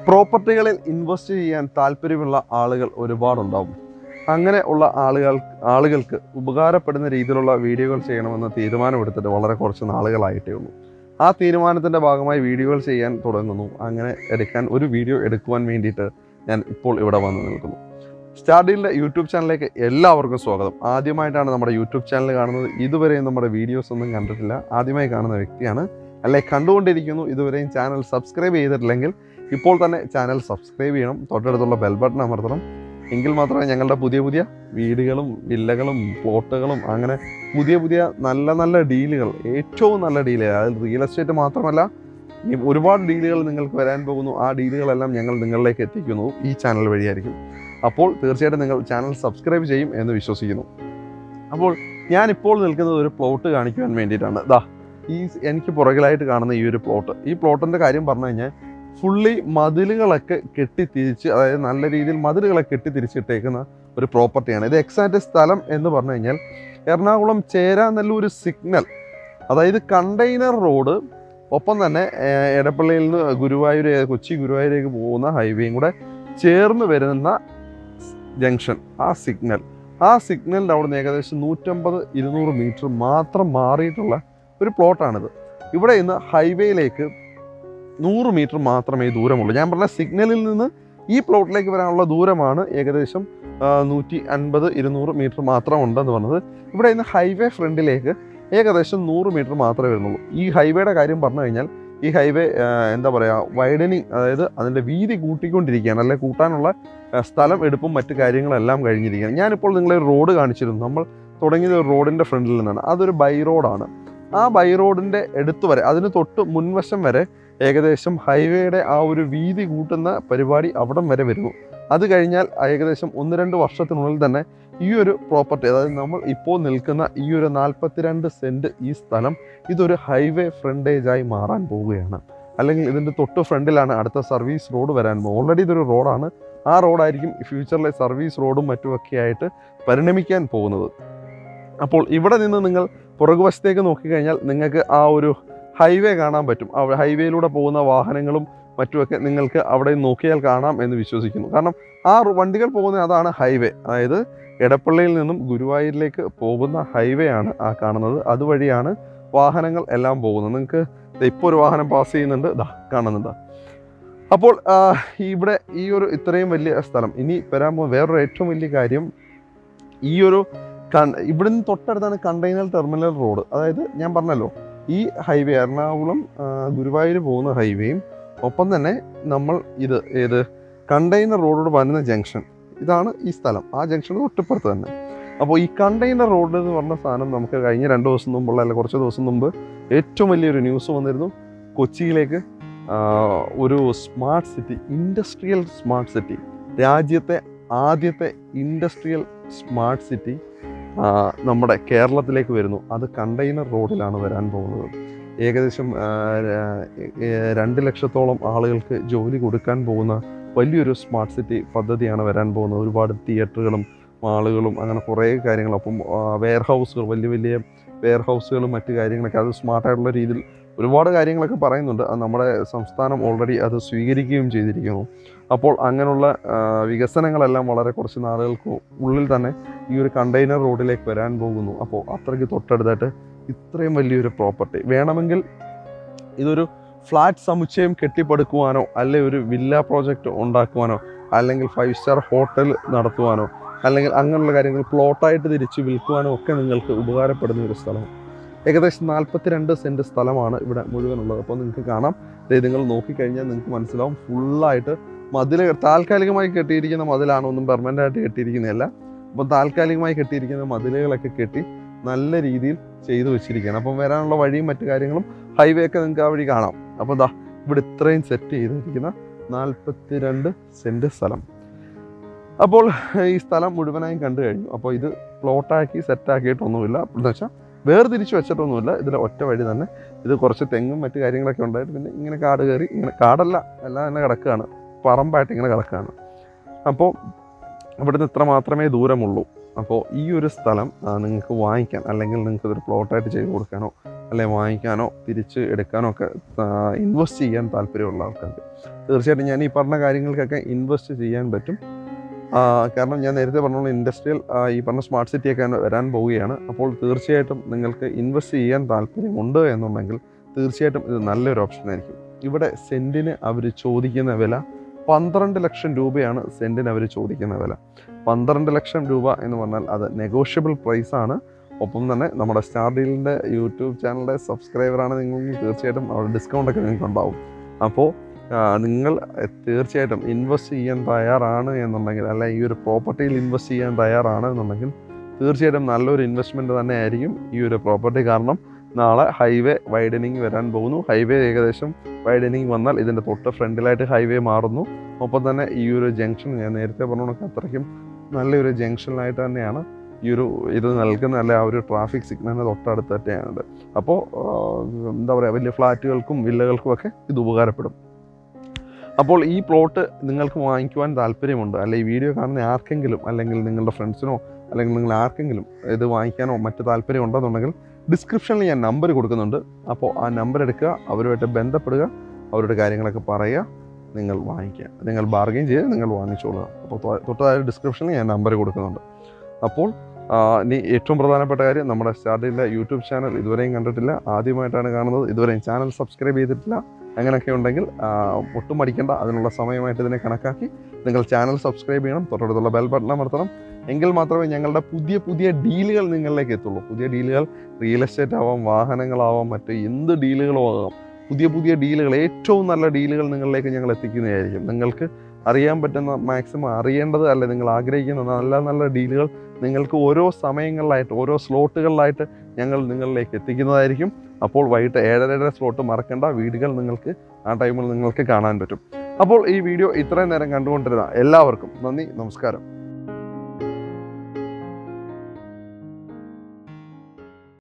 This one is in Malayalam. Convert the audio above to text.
പ്രോപ്പർട്ടികളിൽ ഇൻവെസ്റ്റ് ചെയ്യാൻ താല്പര്യമുള്ള ആളുകൾ ഒരുപാടുണ്ടാവും അങ്ങനെ ഉള്ള ആളുകൾ ആളുകൾക്ക് ഉപകാരപ്പെടുന്ന രീതിയിലുള്ള വീഡിയോകൾ ചെയ്യണമെന്ന് തീരുമാനമെടുത്തിട്ട് വളരെ കുറച്ച് നാളുകളായിട്ടേ ഉള്ളൂ ആ തീരുമാനത്തിൻ്റെ ഭാഗമായി വീഡിയോകൾ ചെയ്യാൻ തുടങ്ങുന്നു അങ്ങനെ എടുക്കാൻ ഒരു വീഡിയോ എടുക്കുവാൻ വേണ്ടിയിട്ട് ഞാൻ ഇപ്പോൾ ഇവിടെ വന്ന് നിൽക്കുന്നു സ്റ്റാർഡിൻ്റെ യൂട്യൂബ് ചാനലിലേക്ക് എല്ലാവർക്കും സ്വാഗതം ആദ്യമായിട്ടാണ് നമ്മുടെ യൂട്യൂബ് ചാനൽ കാണുന്നത് ഇതുവരെയും നമ്മുടെ വീഡിയോസ് ഒന്നും കണ്ടിട്ടില്ല ആദ്യമായി കാണുന്ന വ്യക്തിയാണ് അല്ലെ കണ്ടുകൊണ്ടിരിക്കുന്നു ഇതുവരെയും ചാനൽ സബ്സ്ക്രൈബ് ചെയ്തിട്ടില്ലെങ്കിൽ ഇപ്പോൾ തന്നെ ചാനൽ സബ്സ്ക്രൈബ് ചെയ്യണം തൊട്ടടുത്തുള്ള ബെൽ ബട്ടൺ അമർത്തണം എങ്കിൽ മാത്രമേ ഞങ്ങളുടെ പുതിയ പുതിയ വീടുകളും വില്ലകളും പ്ലോട്ടുകളും അങ്ങനെ പുതിയ പുതിയ നല്ല നല്ല ഡീലുകൾ ഏറ്റവും നല്ല ഡീലുകൾ അതായത് റിയൽ എസ്റ്റേറ്റ് മാത്രമല്ല ഇനി ഒരുപാട് ഡീലുകൾ നിങ്ങൾക്ക് വരാൻ പോകുന്നു ആ ഡീലുകളെല്ലാം ഞങ്ങൾ നിങ്ങളിലേക്ക് എത്തിക്കുന്നു ഈ ചാനൽ വഴിയായിരിക്കും അപ്പോൾ തീർച്ചയായിട്ടും നിങ്ങൾ ചാനൽ സബ്സ്ക്രൈബ് ചെയ്യും എന്ന് വിശ്വസിക്കുന്നു അപ്പോൾ ഞാനിപ്പോൾ നിൽക്കുന്നത് ഒരു പ്ലോട്ട് കാണിക്കുവാൻ വേണ്ടിയിട്ടാണ് ദാ ഈ എനിക്ക് പുറകിലായിട്ട് കാണുന്ന ഈ ഒരു പ്ലോട്ട് ഈ പ്ലോട്ടിൻ്റെ കാര്യം പറഞ്ഞു കഴിഞ്ഞാൽ ഫുള്ളി മതിലുകളൊക്കെ കെട്ടിത്തിരിച്ച് അതായത് നല്ല രീതിയിൽ മതിലുകളെ കെട്ടിത്തിരിച്ചിട്ടേക്കുന്ന ഒരു പ്രോപ്പർട്ടിയാണ് ഇത് എക്സാക്റ്റ് സ്ഥലം എന്ന് പറഞ്ഞു കഴിഞ്ഞാൽ എറണാകുളം ചേരാനെല്ലൂർ സിഗ്നൽ അതായത് കണ്ടെയ്നർ റോഡ് ഒപ്പം തന്നെ ഏർ, എടപ്പള്ളിയിൽ നിന്ന് ഗുരുവായൂർ കൊച്ചി ഗുരുവായൂരേക്ക് പോകുന്ന ഹൈവേയും കൂടെ ചേർന്ന് വരുന്ന ജംഗ്ഷൻ ആ സിഗ്നൽ ആ സിഗ്നലിൻ്റെ അവിടെ നിന്ന് ഏകദേശം നൂറ്റമ്പത് ഇരുന്നൂറ് മീറ്റർ മാത്രം മാറിയിട്ടുള്ള ഒരു പ്ലോട്ടാണിത് ഇവിടെ ഇന്ന് ഹൈവേയിലേക്ക് നൂറ് മീറ്റർ മാത്രമേ ദൂരമുള്ളൂ ഞാൻ പറഞ്ഞ സിഗ്നലിൽ നിന്ന് ഈ പ്ലോട്ടിലേക്ക് വരാനുള്ള ദൂരമാണ് ഏകദേശം ആ, നൂറ്റി അൻപത് ഇരുന്നൂറ് മീറ്റർ മാത്രം ഉണ്ടെന്ന് പറഞ്ഞത് ഇവിടെ ഇന്ന് ഹൈവേ ഫ്രണ്ടിലേക്ക് ഏകദേശം നൂറ് മീറ്റർ മാത്രമേ വരുന്നുള്ളൂ ഈ ഹൈവേയുടെ കാര്യം പറഞ്ഞു കഴിഞ്ഞാൽ ഈ ഹൈവേ ആ, എന്താ പറയുക വൈഡനിങ് അതായത് അതിൻ്റെ വീതി കൂട്ടിക്കൊണ്ടിരിക്കുകയാണ് അല്ലെ കൂട്ടാനുള്ള ആ, സ്ഥലം എടുപ്പും മറ്റു കാര്യങ്ങളെല്ലാം കഴിഞ്ഞിരിക്കുകയാണ് ഞാനിപ്പോൾ നിങ്ങളെ ഒരു റോഡ് കാണിച്ചിരുന്നു നമ്മൾ തുടങ്ങിയത് ഒരു റോഡിൻ്റെ ഫ്രണ്ടിൽ നിന്നാണ് അതൊരു ബൈ റോഡാണ് ആ ബൈ റോഡിൻ്റെ എടുത്തു വരെ അതിന് തൊട്ട് മുൻവശം വരെ ഏകദേശം ഹൈവേയുടെ ആ ഒരു വീതി കൂട്ടുന്ന പരിപാടി അവിടം വരെ വരുന്നു അത് കഴിഞ്ഞാൽ ഏകദേശം ഒന്ന് രണ്ട് വർഷത്തിനുള്ളിൽ തന്നെ ഈ ഒരു പ്രോപ്പർട്ടി അതായത് നമ്മൾ ഇപ്പോൾ നിൽക്കുന്ന ഈ ഒരു നാൽപ്പത്തിരണ്ട് സെൻറ്റ് ഈ സ്ഥലം ഇതൊരു ഹൈവേ ഫ്രണ്ടേജായി മാറാൻ പോവുകയാണ് അല്ലെങ്കിൽ ഇതിൻ്റെ തൊട്ട് ഫ്രണ്ടിലാണ് അടുത്ത സർവീസ് റോഡ് വരാൻ പോകുന്നത് ഓൾറെഡി ഇതൊരു റോഡാണ് ആ റോഡായിരിക്കും ഫ്യൂച്ചറിലെ സർവീസ് റോഡും മറ്റുമൊക്കെ ആയിട്ട് പരിണമിക്കാൻ പോകുന്നത് അപ്പോൾ ഇവിടെ നിന്ന് നിങ്ങൾ പുറകുവശത്തേക്ക് നോക്കിക്കഴിഞ്ഞാൽ നിങ്ങൾക്ക് ആ ഒരു ഹൈവേ കാണാൻ പറ്റും ആ ഹൈവേയിലൂടെ പോകുന്ന വാഹനങ്ങളും മറ്റുമൊക്കെ നിങ്ങൾക്ക് അവിടെ നോക്കിയാൽ കാണാം എന്ന് വിശ്വസിക്കുന്നു കാരണം ആ റോ- വണ്ടികൾ പോകുന്ന അതാണ് ഹൈവേ അതായത് എടപ്പള്ളിയിൽ നിന്നും ഗുരുവായൂരിലേക്ക് പോകുന്ന ഹൈവേ ആണ് ആ കാണുന്നത് അതുവഴിയാണ് വാഹനങ്ങൾ എല്ലാം പോകുന്നത് നിങ്ങൾക്ക് ഇപ്പോൾ ഒരു വാഹനം പാസ് ചെയ്യുന്നുണ്ട് ദാ കാണുന്നുണ്ട് അപ്പോൾ ആ, ഇവിടെ ഈ ഒരു ഇത്രയും വലിയ സ്ഥലം ഇനി വരാൻ പോകുന്ന വേറൊരു ഏറ്റവും വലിയ കാര്യം ഈ ഒരു കൺ- ഇവിടുന്ന് തൊട്ടടുത്താണ് കണ്ടെയ്നർ ടെർമിനൽ റോഡ് അതായത് ഞാൻ പറഞ്ഞല്ലോ ഈ ഹൈവേ എറണാകുളം ആ, ഗുരുവായൂർ പോകുന്ന ഹൈവേയും ഒപ്പം തന്നെ നമ്മൾ ഇത് ഏത് കണ്ടെയ്നർ റോഡോട് വരുന്ന ജംഗ്ഷൻ ഇതാണ് ഈ സ്ഥലം ആ ജംഗ്ഷൻ തൊട്ടിപ്പുറത്ത് തന്നെ അപ്പോൾ ഈ കണ്ടെയ്നർ റോഡ് എന്ന് പറഞ്ഞ സാധനം നമുക്ക് കഴിഞ്ഞ രണ്ട് ദിവസം മുമ്പുള്ള അല്ല കുറച്ച് ദിവസം മുമ്പ് ഏറ്റവും വലിയൊരു ന്യൂസ് വന്നിരുന്നു കൊച്ചിയിലേക്ക് ആ, ഒരു smart city industrial smart city രാജ്യത്തെ ആദ്യത്തെ ഇൻഡസ്ട്രിയൽ സ്മാർട്ട് സിറ്റി ആ, നമ്മുടെ കേരളത്തിലേക്ക് വരുന്നു അത് കണ്ടെയ്നർ റോഡിലാണ് വരാൻ പോകുന്നത് ഏകദേശം ആ, ര- ഏ- രണ്ട് ലക്ഷത്തോളം ആളുകൾക്ക് ജോലി കൊടുക്കാൻ പോകുന്ന വലിയൊരു സ്മാർട്ട് സിറ്റി പദ്ധതിയാണ് വരാൻ പോകുന്നത് ഒരുപാട് തിയേറ്ററുകളും മാളുകളും അങ്ങനെ കുറേ കാര്യങ്ങൾ അപ്പം വെയർ ഹൗസുകൾ വലിയ വലിയ വെയർ ഹൗസുകളും മറ്റു കാര്യങ്ങളൊക്കെ അത് സ്മാർട്ടായിട്ടുള്ള രീതിയിൽ ഒരുപാട് കാര്യങ്ങളൊക്കെ പറയുന്നുണ്ട് അത് നമ്മുടെ സംസ്ഥാനം ഓൾറെഡി അത് സ്വീകരിക്കുകയും ചെയ്തിരിക്കുന്നു അപ്പോൾ അങ്ങനെയുള്ള ആ, വികസനങ്ങളെല്ലാം വളരെ കുറച്ച് നാളുകൾക്ക് ഉള്ളിൽ തന്നെ ഈ ഒരു കണ്ടെയ്നർ റോഡിലേക്ക് വരാൻ പോകുന്നു അപ്പോൾ അത്രയ്ക്ക് തൊട്ടടുത്തായിട്ട് ഇത്രയും വലിയൊരു പ്രോപ്പർട്ടി വേണമെങ്കിൽ ഇതൊരു ഫ്ലാറ്റ് സമുച്ചയം കെട്ടിപ്പടുക്കുവാനോ അല്ലെ ഒരു വില്ല പ്രോജക്റ്റ് ഉണ്ടാക്കുവാനോ അല്ലെങ്കിൽ ഫൈവ് സ്റ്റാർ ഹോട്ടൽ നടത്തുവാനോ അല്ലെങ്കിൽ അങ്ങനെയുള്ള കാര്യങ്ങൾ പ്ലോട്ടായിട്ട് തിരിച്ച് വിൽക്കുവാനോ ഒക്കെ നിങ്ങൾക്ക് ഉപകാരപ്പെടുന്ന ഒരു സ്ഥലം ഏകദേശം നാൽപ്പത്തിരണ്ട് സെൻറ്റ് സ്ഥലമാണ് ഇവിടെ മുഴുവനുള്ളത് അപ്പോൾ നിങ്ങൾക്ക് കാണാം ദേ നിങ്ങൾ നോക്കിക്കഴിഞ്ഞാൽ നിങ്ങൾക്ക് മനസ്സിലാവും ഫുള്ളായിട്ട് മതിൽ താൽക്കാലികമായി കെട്ടിയിരിക്കുന്ന മതിലാണ് ഒന്നും പെർമനൻ്റ് ആയിട്ട് കെട്ടിയിരിക്കുന്നതല്ല അപ്പം താൽക്കാലികമായി കെട്ടിയിരിക്കുന്ന മതിലുകളൊക്കെ കെട്ടി നല്ല രീതിയിൽ ചെയ്തു വെച്ചിരിക്കുകയാണ് അപ്പം വരാനുള്ള വഴിയും മറ്റു കാര്യങ്ങളും ഹൈവേ ഒക്കെ നിങ്ങൾക്ക് ആ വഴി കാണാം അപ്പോൾ ദാ ഇവിടെ ഇത്രയും സെറ്റ് ചെയ്തിരിക്കുന്ന നാൽപ്പത്തിരണ്ട് സെൻറ്റ് സ്ഥലം അപ്പോൾ ഈ സ്ഥലം മുഴുവനായും കണ്ടു കഴിഞ്ഞു അപ്പോൾ ഇത് പ്ലോട്ടാക്കി സെറ്റാക്കിയിട്ടൊന്നുമില്ല എന്ന് വെച്ചാൽ വേർതിരിച്ച് വെച്ചിട്ടൊന്നുമില്ല ഇതിൽ ഒറ്റ വഴി തന്നെ ഇത് കുറച്ച് തെങ്ങും മറ്റു കാര്യങ്ങളൊക്കെ ഉണ്ടായിട്ട് പിന്നെ ഇങ്ങനെ കാട് കയറി ഇങ്ങനെ കാടല്ല എല്ലാം തന്നെ കിടക്കുകയാണ് പറമ്പായിട്ട് ഇങ്ങനെ കിടക്കുകയാണ് അപ്പോൾ ഇവിടുന്ന് ഇത്ര മാത്രമേ ദൂരമുള്ളൂ അപ്പോൾ ഈ ഒരു സ്ഥലം ആ, നിങ്ങൾക്ക് വാങ്ങിക്കാൻ അല്ലെങ്കിൽ നിങ്ങൾക്ക് ഇതൊരു പ്ലോട്ടായിട്ട് ചെയ്ത് കൊടുക്കാനോ അല്ലെ വാങ്ങിക്കാനോ തിരിച്ച് എടുക്കാനോ ഒക്കെ ഇൻവെസ്റ്റ് ചെയ്യാൻ താല്പര്യമുള്ള ആൾക്കാർക്ക് തീർച്ചയായിട്ടും ഞാൻ ഈ പറഞ്ഞ കാര്യങ്ങൾക്കൊക്കെ ഇൻവെസ്റ്റ് ചെയ്യാൻ പറ്റും ആ, കാരണം ഞാൻ നേരത്തെ പറഞ്ഞോളൂ ഇൻഡസ്ട്രിയൽ ഈ പറഞ്ഞ സ്മാർട്ട് സിറ്റിയൊക്കെ വരാൻ പോവുകയാണ് അപ്പോൾ തീർച്ചയായിട്ടും നിങ്ങൾക്ക് ഇൻവെസ്റ്റ് ചെയ്യാൻ താല്പര്യമുണ്ട് എന്നുണ്ടെങ്കിൽ തീർച്ചയായിട്ടും ഇത് നല്ലൊരു ഓപ്ഷൻ ആയിരിക്കും ഇവിടെ സെൻറ്റിന് അവർ ചോദിക്കുന്ന വില പന്ത്രണ്ട് ലക്ഷം രൂപയാണ് സെൻറ്റിന് അവർ ചോദിക്കുന്ന വില പന്ത്രണ്ട് ലക്ഷം രൂപ എന്ന് പറഞ്ഞാൽ അത് നെഗോഷ്യബിൾ പ്രൈസാണ് ഒപ്പം തന്നെ നമ്മുടെ സ്റ്റാർ ഡീലിൻ്റെ യൂട്യൂബ് ചാനലിൻ്റെ സബ്സ്ക്രൈബറാണ് നിങ്ങൾ തീർച്ചയായിട്ടും അവിടെ ഡിസ്കൗണ്ടൊക്കെ നിങ്ങൾക്ക് ഉണ്ടാവും അപ്പോൾ ആ, നിങ്ങൾ തീർച്ചയായിട്ടും ഇൻവെസ്റ്റ് ചെയ്യാൻ തയ്യാറാണ് എന്നുണ്ടെങ്കിൽ അല്ല ഈ ഒരു പ്രോപ്പർട്ടിയിൽ ഇൻവെസ്റ്റ് ചെയ്യാൻ തയ്യാറാണ് എന്നുണ്ടെങ്കിൽ തീർച്ചയായിട്ടും നല്ലൊരു ഇൻവെസ്റ്റ്മെൻറ്റ് തന്നെ ആയിരിക്കും ഈ ഒരു പ്രോപ്പർട്ടി കാരണം നാളെ ഹൈവേ വൈഡനിങ് വരാൻ പോകുന്നു ഹൈവേ ഏകദേശം വൈഡനിങ് വന്നാൽ ഇതിൻ്റെ തൊട്ട് ഫ്രണ്ടിലായിട്ട് ഹൈവേ മാറുന്നു ഒപ്പം തന്നെ ഈ ഒരു ജംഗ്ഷൻ ഞാൻ നേരത്തെ പറഞ്ഞ കണക്ക് അത്രയ്ക്കും നല്ലൊരു ജംഗ്ഷനിലായിട്ട് തന്നെയാണ് ഈ ഒരു ഇത് നൽകുന്ന അല്ലെ ആ ഒരു ട്രാഫിക് സിഗ്നലിന് തൊട്ടടുത്ത് തന്നെയാണ് അപ്പോൾ എന്താ പറയുക വലിയ ഫ്ലാറ്റുകൾക്കും വില്ലകൾക്കും ഒക്കെ ഇത് ഉപകാരപ്പെടും അപ്പോൾ ഈ പ്ലോട്ട് നിങ്ങൾക്ക് വാങ്ങിക്കുവാൻ താല്പര്യമുണ്ട് അല്ലെ ഈ വീഡിയോ കാണുന്ന ആർക്കെങ്കിലും അല്ലെങ്കിൽ നിങ്ങളുടെ ഫ്രണ്ട്സിനോ അല്ലെങ്കിൽ നിങ്ങൾ ആർക്കെങ്കിലും ഇത് വാങ്ങിക്കാനോ മറ്റ് താല്പര്യം ഉണ്ടെന്നുണ്ടെങ്കിൽ ഡിസ്ക്രിപ്ഷനിൽ ഞാൻ നമ്പർ കൊടുക്കുന്നുണ്ട് അപ്പോൾ ആ നമ്പർ എടുക്കുക അവരുമായിട്ട് ബന്ധപ്പെടുക അവരുടെ കാര്യങ്ങളൊക്കെ പറയുക നിങ്ങൾ വാങ്ങിക്കുക നിങ്ങൾ ബാർഗെയിൻ ചെയ്ത് നിങ്ങൾ വാങ്ങിച്ചോളുക അപ്പോൾ തൊ- തൊട്ടതായ ഡിസ്ക്രിപ്ഷനിൽ ഞാൻ നമ്പർ കൊടുക്കുന്നുണ്ട് അപ്പോൾ ആ, ഇനി ഏറ്റവും പ്രധാനപ്പെട്ട കാര്യം നമ്മുടെ സ്റ്റാർട്ടിലെ യൂട്യൂബ് ചാനൽ ഇതുവരെയും കണ്ടിട്ടില്ല ആദ്യമായിട്ടാണ് കാണുന്നത് ഇതുവരെയും ചാനൽ സബ്സ്ക്രൈബ് ചെയ്തിട്ടില്ല അങ്ങനെയൊക്കെ ഉണ്ടെങ്കിൽ ആ, ഒട്ടും മടിക്കേണ്ട അതിനുള്ള സമയമായിട്ട് ഇതിനെ കണക്കാക്കി നിങ്ങൾ ചാനൽ സബ്സ്ക്രൈബ് ചെയ്യണം തൊട്ടടുത്തുള്ള ബെൽ ബട്ടൺ അമർത്തണം എങ്കിൽ മാത്രമേ ഞങ്ങളുടെ പുതിയ പുതിയ ഡീലുകൾ നിങ്ങളിലേക്ക് എത്തുള്ളൂ പുതിയ ഡീലുകൾ റിയൽ എസ്റ്റേറ്റ് ആവാം വാഹനങ്ങളാവാം മറ്റ് എന്ത് ഡീലുകളും ആകാം പുതിയ പുതിയ ഡീലുകൾ ഏറ്റവും നല്ല ഡീലുകൾ നിങ്ങളിലേക്ക് ഞങ്ങൾ എത്തിക്കുന്നതായിരിക്കും നിങ്ങൾക്ക് അറിയാൻ പറ്റുന്ന മാക്സിമം അറിയേണ്ടത് അല്ലെ നിങ്ങൾ ആഗ്രഹിക്കുന്ന നല്ല നല്ല ഡീലുകൾ നിങ്ങൾക്ക് ഓരോ സമയങ്ങളിലായിട്ട് ഓരോ സ്ലോട്ടുകളിലായിട്ട് ഞങ്ങൾ നിങ്ങളിലേക്ക് എത്തിക്കുന്നതായിരിക്കും അപ്പോൾ വൈകിട്ട് ഏഴരയുടെ സ്ലോട്ട് മറക്കേണ്ട വീടുകൾ നിങ്ങൾക്ക് ആ ടൈമിൽ നിങ്ങൾക്ക് കാണാൻ പറ്റും അപ്പോൾ ഈ വീഡിയോ ഇത്രയും നേരം കണ്ടുകൊണ്ടിരുന്ന എല്ലാവർക്കും നന്ദി നമസ്കാരം